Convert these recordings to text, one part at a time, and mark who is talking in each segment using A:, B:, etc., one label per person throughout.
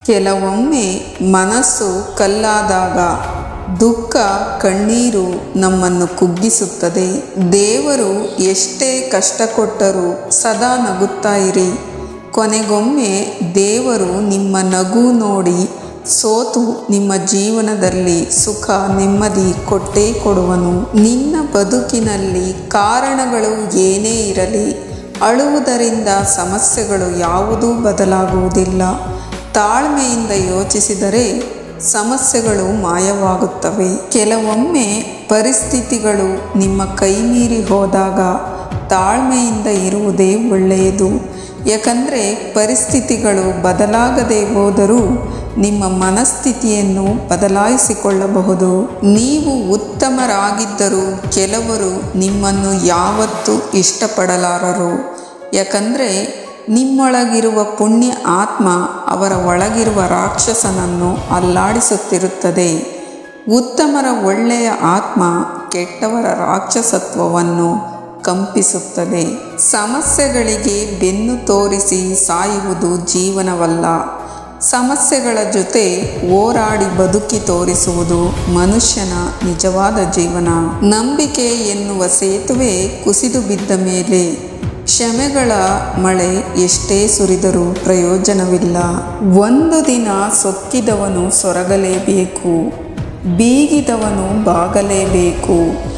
A: ಕೆಲವೊಮ್ಮೆ ಮನಸ್ಸು ಕಲ್ಲಾದಾಗ ದುಃಖ ಕಣ್ಣೀರು ನಮ್ಮನ್ನು ಕುಗ್ಗಿಸುತ್ತದೆ ದೇವರು ಎಷ್ಟೇ ಕಷ್ಟ ಕೊಟ್ಟರೂ ಸದಾ ನಗುತ್ತಾ ಇರಿ ಕೊನೆಗೊಮ್ಮೆ ದೇವರು ನಿಮ್ಮ ನಗು ನೋಡಿ ಸೋತು ನಿಮ್ಮ ಜೀವನದಲ್ಲಿ ಸುಖ ನೆಮ್ಮದಿ ಕೊಟ್ಟೇ ಕೊಡುವನು ನಿನ್ನ ಬದುಕಿನಲ್ಲಿ ಕಾರಣಗಳು ಏನೇ ಇರಲಿ ಅಳುವುದರಿಂದ ಸಮಸ್ಯೆಗಳು ಯಾವುದೂ ಬದಲಾಗುವುದಿಲ್ಲ ತಾಳ್ಮೆಯಿಂದ ಯೋಚಿಸಿದರೆ ಸಮಸ್ಯೆಗಳು ಮಾಯವಾಗುತ್ತವೆ ಕೆಲವೊಮ್ಮೆ ಪರಿಸ್ಥಿತಿಗಳು ನಿಮ್ಮ ಕೈ ಮೀರಿ ಹೋದಾಗ ತಾಳ್ಮೆಯಿಂದ ಇರುವುದೇ ಒಳ್ಳೆಯದು ಯಾಕಂದರೆ ಪರಿಸ್ಥಿತಿಗಳು ಬದಲಾಗದೆ ಹೋದರೂ ನಿಮ್ಮ ಮನಸ್ಥಿತಿಯನ್ನು ಬದಲಾಯಿಸಿಕೊಳ್ಳಬಹುದು ನೀವು ಉತ್ತಮರಾಗಿದ್ದರೂ ಕೆಲವರು ನಿಮ್ಮನ್ನು ಯಾವತ್ತೂ ಇಷ್ಟಪಡಲಾರರು ಯಾಕಂದರೆ ನಿಮ್ಮೊಳಗಿರುವ ಪುಣ್ಯ ಆತ್ಮ ಅವರ ಒಳಗಿರುವ ರಾಕ್ಷಸನನ್ನು ಅಲ್ಲಾಡಿಸುತ್ತಿರುತ್ತದೆ ಉತ್ತಮರ ಒಳ್ಳೆಯ ಆತ್ಮ ಕೆಟ್ಟವರ ರಾಕ್ಷಸತ್ವವನ್ನು ಕಂಪಿಸುತ್ತದೆ ಸಮಸ್ಯೆಗಳಿಗೆ ಬೆನ್ನು ತೋರಿಸಿ ಸಾಯುವುದು ಜೀವನವಲ್ಲ ಸಮಸ್ಯೆಗಳ ಜೊತೆ ಹೋರಾಡಿ ಬದುಕಿ ತೋರಿಸುವುದು ಮನುಷ್ಯನ ನಿಜವಾದ ಜೀವನ ನಂಬಿಕೆ ಎನ್ನುವ ಸೇತುವೆ ಕುಸಿದು ಬಿದ್ದ ಮೇಲೆ ಕ್ಷಮೆಗಳ ಮಳೆ ಎಷ್ಟೇ ಸುರಿದರೂ ಪ್ರಯೋಜನವಿಲ್ಲ ಒಂದು ದಿನ ಸೊಕ್ಕಿದವನು ಸೊರಗಲೇಬೇಕು ಬೀಗಿದವನು ಬಾಗಲೇಬೇಕು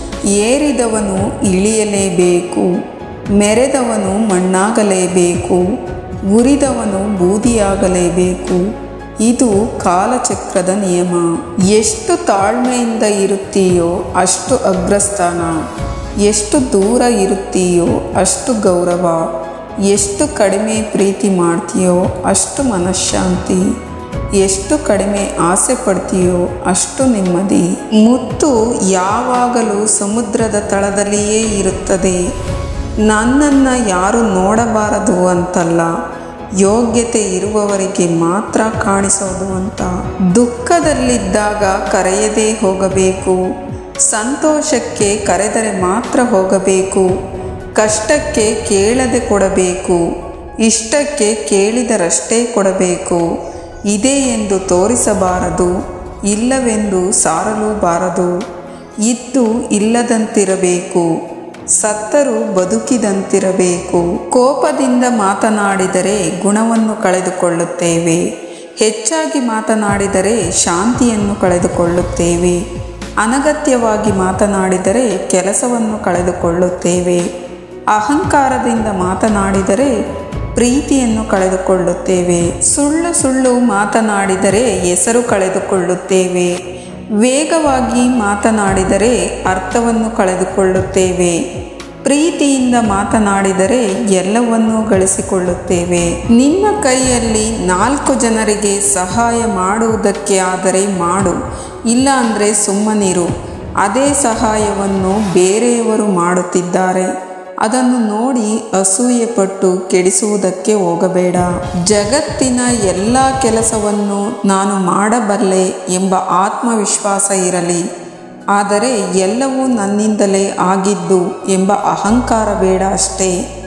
A: ಏರಿದವನು ಇಳಿಯಲೇಬೇಕು ಮೆರೆದವನು ಮಣ್ಣಾಗಲೇಬೇಕು ಉರಿದವನು ಬೂದಿಯಾಗಲೇಬೇಕು ಇದು ಕಾಲಚಕ್ರದ ನಿಯಮ ಎಷ್ಟು ತಾಳ್ಮೆಯಿಂದ ಇರುತ್ತೀಯೋ ಅಷ್ಟು ಅಗ್ರಸ್ಥಾನ ಎಷ್ಟು ದೂರ ಇರುತ್ತೀಯೋ ಅಷ್ಟು ಗೌರವ ಎಷ್ಟು ಕಡಿಮೆ ಪ್ರೀತಿ ಮಾಡ್ತೀಯೋ ಅಷ್ಟು ಮನಃಶಾಂತಿ ಎಷ್ಟು ಕಡಿಮೆ ಆಸೆ ಪಡ್ತೀಯೋ ಅಷ್ಟು ನೆಮ್ಮದಿ ಮುತ್ತು ಯಾವಾಗಲೂ ಸಮುದ್ರದ ತಳದಲ್ಲಿಯೇ ಇರುತ್ತದೆ ನನ್ನನ್ನು ಯಾರು ನೋಡಬಾರದು ಅಂತಲ್ಲ ಯೋಗ್ಯತೆ ಇರುವವರಿಗೆ ಮಾತ್ರ ಕಾಣಿಸೋದು ಅಂತ ದುಃಖದಲ್ಲಿದ್ದಾಗ ಕರೆಯದೇ ಹೋಗಬೇಕು ಸಂತೋಷಕ್ಕೆ ಕರೆದರೆ ಮಾತ್ರ ಹೋಗಬೇಕು ಕಷ್ಟಕ್ಕೆ ಕೇಳದೆ ಕೊಡಬೇಕು ಇಷ್ಟಕ್ಕೆ ಕೇಳಿದರಷ್ಟೇ ಕೊಡಬೇಕು ಇದೆ ಎಂದು ತೋರಿಸಬಾರದು ಇಲ್ಲವೆಂದು ಸಾರಲೂಬಾರದು ಇದ್ದು ಇಲ್ಲದಂತಿರಬೇಕು ಸತ್ತರೂ ಬದುಕಿದಂತಿರಬೇಕು ಕೋಪದಿಂದ ಮಾತನಾಡಿದರೆ ಗುಣವನ್ನು ಕಳೆದುಕೊಳ್ಳುತ್ತೇವೆ ಹೆಚ್ಚಾಗಿ ಮಾತನಾಡಿದರೆ ಶಾಂತಿಯನ್ನು ಕಳೆದುಕೊಳ್ಳುತ್ತೇವೆ ಅನಗತ್ಯವಾಗಿ ಮಾತನಾಡಿದರೆ ಕೆಲಸವನ್ನು ಕಳೆದುಕೊಳ್ಳುತ್ತೇವೆ ಅಹಂಕಾರದಿಂದ ಮಾತನಾಡಿದರೆ ಪ್ರೀತಿಯನ್ನು ಕಳೆದುಕೊಳ್ಳುತ್ತೇವೆ ಸುಳ್ಳು ಸುಳ್ಳು ಮಾತನಾಡಿದರೆ ಹೆಸರು ಕಳೆದುಕೊಳ್ಳುತ್ತೇವೆ ವೇಗವಾಗಿ ಮಾತನಾಡಿದರೆ ಅರ್ಥವನ್ನು ಕಳೆದುಕೊಳ್ಳುತ್ತೇವೆ ಪ್ರೀತಿಯಿಂದ ಮಾತನಾಡಿದರೆ ಎಲ್ಲವನ್ನೂ ಗಳಿಸಿಕೊಳ್ಳುತ್ತೇವೆ ನಿನ್ನ ಕೈಯಲ್ಲಿ ನಾಲ್ಕು ಜನರಿಗೆ ಸಹಾಯ ಮಾಡುವುದಕ್ಕೆ ಆದರೆ ಮಾಡು ಇಲ್ಲ ಅಂದರೆ ಸುಮ್ಮನಿರು ಅದೇ ಸಹಾಯವನ್ನು ಬೇರೆಯವರು ಮಾಡುತ್ತಿದ್ದಾರೆ ಅದನ್ನು ನೋಡಿ ಅಸೂಯೆಪಟ್ಟು ಕೆಡಿಸುವುದಕ್ಕೆ ಹೋಗಬೇಡ ಜಗತ್ತಿನ ಎಲ್ಲ ಕೆಲಸವನ್ನು ನಾನು ಮಾಡಬಲ್ಲೆ ಎಂಬ ಆತ್ಮವಿಶ್ವಾಸ ಇರಲಿ ಆದರೆ ಎಲ್ಲವೂ ನನ್ನಿಂದಲೇ ಆಗಿದ್ದು ಎಂಬ ಅಹಂಕಾರ ಬೇಡ ಅಷ್ಟೇ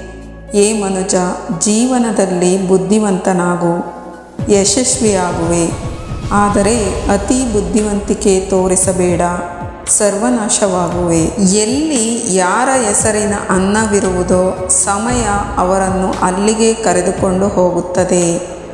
A: ಏ ಮನುಜ ಜೀವನದಲ್ಲಿ ಬುದ್ಧಿವಂತನಾಗು ಯಶಸ್ವಿಯಾಗುವೆ ಆದರೆ ಅತಿ ಬುದ್ಧಿವಂತಿಕೆ ತೋರಿಸಬೇಡ ಸರ್ವನಾಶವಾಗುವೆ ಎಲ್ಲಿ ಯಾರ ಹೆಸರಿನ ಅನ್ನವಿರುವುದೋ ಸಮಯ ಅವರನ್ನು ಅಲ್ಲಿಗೆ ಕರೆದುಕೊಂಡು ಹೋಗುತ್ತದೆ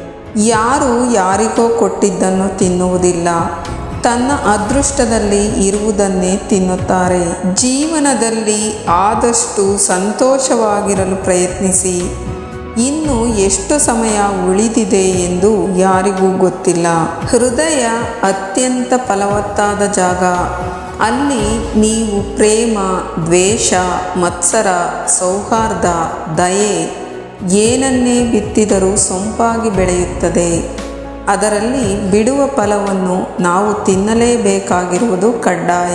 A: ಯಾರು ಯಾರಿಗೋ ಕೊಟ್ಟಿದ್ದನ್ನು ತಿನ್ನುವುದಿಲ್ಲ ತನ್ನ ಅದೃಷ್ಟದಲ್ಲಿ ಇರುವುದನ್ನೇ ತಿನ್ನುತ್ತಾರೆ ಜೀವನದಲ್ಲಿ ಆದಷ್ಟು ಸಂತೋಷವಾಗಿರಲು ಪ್ರಯತ್ನಿಸಿ ಇನ್ನು ಎಷ್ಟು ಸಮಯ ಉಳಿದಿದೆ ಎಂದು ಯಾರಿಗೂ ಗೊತ್ತಿಲ್ಲ ಹೃದಯ ಅತ್ಯಂತ ಫಲವತ್ತಾದ ಜಾಗ ಅಲ್ಲಿ ನೀವು ಪ್ರೇಮ ದ್ವೇಷ ಮತ್ಸರ ಸೌಹಾರ್ದ ದಯೆ ಏನನ್ನೇ ಬಿತ್ತಿದರೂ ಸೊಂಪಾಗಿ ಬೆಳೆಯುತ್ತದೆ ಅದರಲ್ಲಿ ಬಿಡುವ ಫಲವನ್ನು ನಾವು ತಿನ್ನಲೇಬೇಕಾಗಿರುವುದು ಕಡ್ಡಾಯ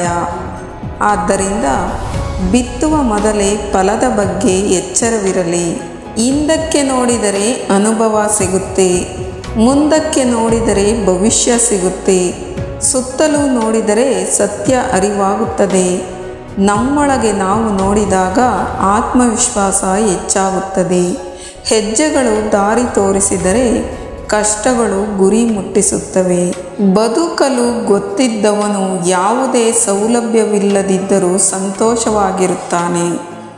A: ಆದ್ದರಿಂದ ಬಿತ್ತುವ ಮೊದಲೇ ಫಲದ ಬಗ್ಗೆ ಎಚ್ಚರವಿರಲಿ ಹಿಂದಕ್ಕೆ ನೋಡಿದರೆ ಅನುಭವ ಸಿಗುತ್ತೆ ಮುಂದಕ್ಕೆ ನೋಡಿದರೆ ಭವಿಷ್ಯ ಸಿಗುತ್ತೆ ಸುತ್ತಲೂ ನೋಡಿದರೆ ಸತ್ಯ ಅರಿವಾಗುತ್ತದೆ ನಮ್ಮೊಳಗೆ ನಾವು ನೋಡಿದಾಗ ಆತ್ಮವಿಶ್ವಾಸ ಹೆಚ್ಚಾಗುತ್ತದೆ ಹೆಜ್ಜೆಗಳು ದಾರಿ ತೋರಿಸಿದರೆ ಕಷ್ಟಗಳು ಗುರಿ ಮುಟ್ಟಿಸುತ್ತವೆ ಬದುಕಲು ಗೊತ್ತಿದ್ದವನು ಯಾವುದೇ ಸೌಲಭ್ಯವಿಲ್ಲದಿದ್ದರೂ ಸಂತೋಷವಾಗಿರುತ್ತಾನೆ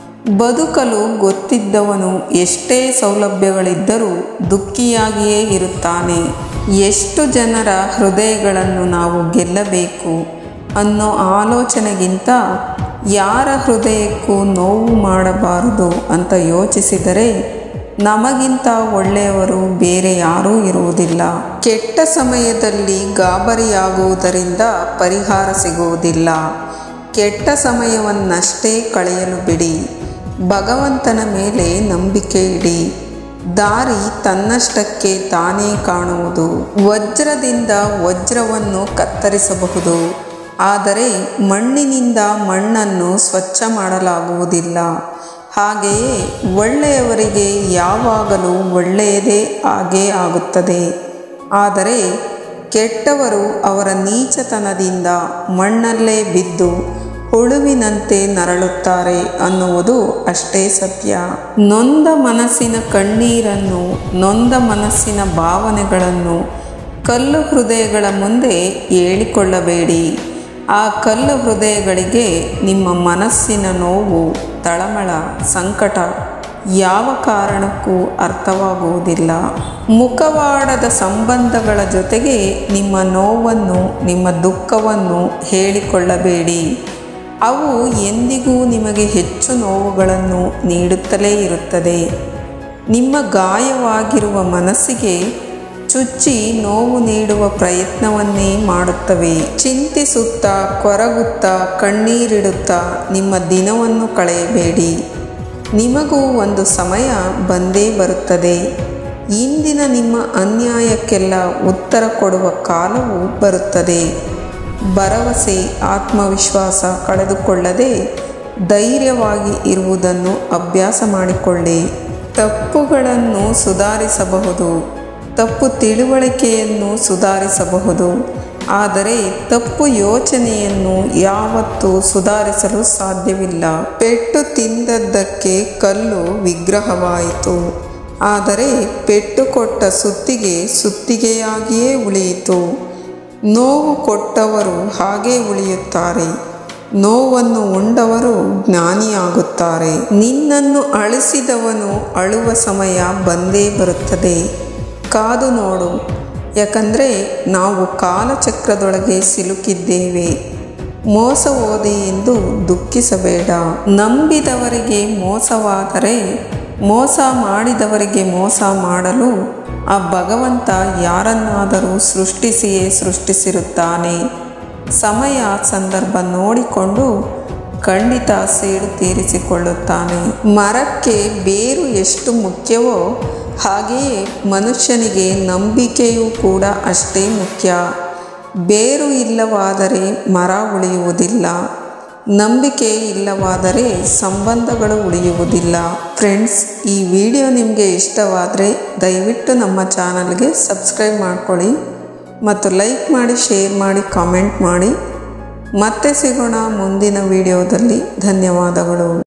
A: ಬದುಕಲು ಗೊತ್ತಿದ್ದವನು ಎಷ್ಟೇ ಸೌಲಭ್ಯಗಳಿದ್ದರೂ ದುಃಖಿಯಾಗಿಯೇ ಇರುತ್ತಾನೆ ಎಷ್ಟು ಜನರ ಹೃದಯಗಳನ್ನು ನಾವು ಗೆಲ್ಲಬೇಕು ಅನ್ನೋ ಆಲೋಚನೆಗಿಂತ ಯಾರ ಹೃದಯಕ್ಕೂ ನೋವು ಮಾಡಬಾರದು ಅಂತ ಯೋಚಿಸಿದರೆ ನಮಗಿಂತ ಒಳ್ಳೆಯವರು ಬೇರೆ ಯಾರೂ ಇರುವುದಿಲ್ಲ ಕೆಟ್ಟ ಸಮಯದಲ್ಲಿ ಗಾಬರಿಯಾಗುವುದರಿಂದ ಪರಿಹಾರ ಸಿಗುವುದಿಲ್ಲ ಕೆಟ್ಟ ಸಮಯವನ್ನಷ್ಟೇ ಕಳೆಯಲು ಬಿಡಿ ಭಗವಂತನ ಮೇಲೆ ನಂಬಿಕೆ ಇಡಿ ದಾರಿ ತನ್ನಷ್ಟಕ್ಕೆ ತಾನೇ ಕಾಣುವುದು ವಜ್ರದಿಂದ ವಜ್ರವನ್ನು ಕತ್ತರಿಸಬಹುದು ಆದರೆ ಮಣ್ಣಿನಿಂದ ಮಣ್ಣನ್ನು ಸ್ವಚ್ಛ ಮಾಡಲಾಗುವುದಿಲ್ಲ ಹಾಗೆಯೇ ಒಳ್ಳೆಯವರಿಗೆ ಯಾವಾಗಲೂ ಒಳ್ಳೆಯದೇ ಆಗೇ ಆಗುತ್ತದೆ ಆದರೆ ಕೆಟ್ಟವರು ಅವರ ನೀಚತನದಿಂದ ಮಣ್ಣಲ್ಲೇ ಬಿದ್ದು ಹುಳುವಿನಂತೆ ನರಳುತ್ತಾರೆ ಅನ್ನುವುದು ಅಷ್ಟೇ ಸತ್ಯ ನೊಂದ ಮನಸ್ಸಿನ ಕಣ್ಣೀರನ್ನು ನೊಂದ ಮನಸ್ಸಿನ ಭಾವನೆಗಳನ್ನು ಕಲ್ಲು ಹೃದಯಗಳ ಮುಂದೆ ಹೇಳಿಕೊಳ್ಳಬೇಡಿ ಆ ಕಲ್ಲು ಹೃದಯಗಳಿಗೆ ನಿಮ್ಮ ಮನಸ್ಸಿನ ನೋವು ತಳಮಳ ಸಂಕಟ ಯಾವ ಕಾರಣಕ್ಕೂ ಅರ್ಥವಾಗುವುದಿಲ್ಲ ಮುಖವಾಡದ ಸಂಬಂಧಗಳ ಜೊತೆಗೆ ನಿಮ್ಮ ನೋವನ್ನು ನಿಮ್ಮ ದುಃಖವನ್ನು ಹೇಳಿಕೊಳ್ಳಬೇಡಿ ಅವು ಎಂದಿಗೂ ನಿಮಗೆ ಹೆಚ್ಚು ನೋವುಗಳನ್ನು ನೀಡುತ್ತಲೇ ಇರುತ್ತದೆ ನಿಮ್ಮ ಗಾಯವಾಗಿರುವ ಮನಸ್ಸಿಗೆ ಚುಚ್ಚಿ ನೋವು ನೀಡುವ ಪ್ರಯತ್ನವನ್ನೇ ಮಾಡುತ್ತವೆ ಚಿಂತಿಸುತ್ತಾ ಕೊರಗುತ್ತಾ ಕಣ್ಣೀರಿಡುತ್ತಾ ನಿಮ್ಮ ದಿನವನ್ನು ಕಳೆಯಬೇಡಿ ನಿಮಗೂ ಒಂದು ಸಮಯ ಬಂದೇ ಬರುತ್ತದೆ ಇಂದಿನ ನಿಮ್ಮ ಅನ್ಯಾಯಕ್ಕೆಲ್ಲ ಉತ್ತರ ಕೊಡುವ ಕಾಲವು ಬರುತ್ತದೆ ಭರವಸೆ ಆತ್ಮವಿಶ್ವಾಸ ಕಳೆದುಕೊಳ್ಳದೆ ಧೈರ್ಯವಾಗಿ ಇರುವುದನ್ನು ಅಭ್ಯಾಸ ಮಾಡಿಕೊಳ್ಳಿ ತಪ್ಪುಗಳನ್ನು ಸುಧಾರಿಸಬಹುದು ತಪ್ಪು ತಿಳುವಳಿಕೆಯನ್ನು ಸುಧಾರಿಸಬಹುದು ಆದರೆ ತಪ್ಪು ಯೋಚನೆಯನ್ನು ಯಾವತ್ತೂ ಸುಧಾರಿಸಲು ಸಾಧ್ಯವಿಲ್ಲ ಪೆಟ್ಟು ತಿಂದದ್ದಕ್ಕೆ ಕಲ್ಲು ವಿಗ್ರಹವಾಯಿತು ಆದರೆ ಪೆಟ್ಟು ಕೊಟ್ಟ ಸುತ್ತಿಗೆ ಸುತ್ತಿಗೆಯಾಗಿಯೇ ಉಳಿಯಿತು ನೋವು ಕೊಟ್ಟವರು ಹಾಗೇ ಉಳಿಯುತ್ತಾರೆ ನೋವನ್ನು ಉಂಡವರು ಜ್ಞಾನಿಯಾಗುತ್ತಾರೆ ನಿನ್ನನ್ನು ಅಳಿಸಿದವನು ಅಳುವ ಸಮಯ ಬಂದೇ ಬರುತ್ತದೆ ಕಾದು ನೋಡು ಯಾಕಂದರೆ ನಾವು ಕಾಲಚಕ್ರದೊಳಗೆ ಸಿಲುಕಿದ್ದೇವೆ ಮೋಸ ಹೋದೆ ಎಂದು ದುಃಖಿಸಬೇಡ ನಂಬಿದವರಿಗೆ ಮೋಸವಾದರೆ ಮೋಸ ಮಾಡಿದವರಿಗೆ ಮೋಸ ಮಾಡಲು ಆ ಭಗವಂತ ಯಾರನ್ನಾದರೂ ಸೃಷ್ಟಿಸಿಯೇ ಸೃಷ್ಟಿಸಿರುತ್ತಾನೆ ಸಮಯ ಸಂದರ್ಭ ನೋಡಿಕೊಂಡು ಖಂಡಿತ ಸೇಡು ತೀರಿಸಿಕೊಳ್ಳುತ್ತಾನೆ ಮರಕ್ಕೆ ಬೇರು ಎಷ್ಟು ಮುಖ್ಯವೋ ಹಾಗೆಯೇ ಮನುಷ್ಯನಿಗೆ ನಂಬಿಕೆಯೂ ಕೂಡ ಅಷ್ಟೇ ಮುಖ್ಯ ಬೇರು ಇಲ್ಲವಾದರೆ ಮರ ಉಳಿಯುವುದಿಲ್ಲ ನಂಬಿಕೆ ಇಲ್ಲವಾದರೆ ಸಂಬಂಧಗಳು ಉಳಿಯುವುದಿಲ್ಲ ಫ್ರೆಂಡ್ಸ್ ಈ ವಿಡಿಯೋ ನಿಮಗೆ ಇಷ್ಟವಾದರೆ ದಯವಿಟ್ಟು ನಮ್ಮ ಚಾನಲ್ಗೆ ಸಬ್ಸ್ಕ್ರೈಬ್ ಮಾಡ್ಕೊಳ್ಳಿ ಮತ್ತು ಲೈಕ್ ಮಾಡಿ ಶೇರ್ ಮಾಡಿ ಕಾಮೆಂಟ್ ಮಾಡಿ ಮತ್ತೆ ಸಿಗೋಣ ಮುಂದಿನ ವಿಡಿಯೋದಲ್ಲಿ ಧನ್ಯವಾದಗಳು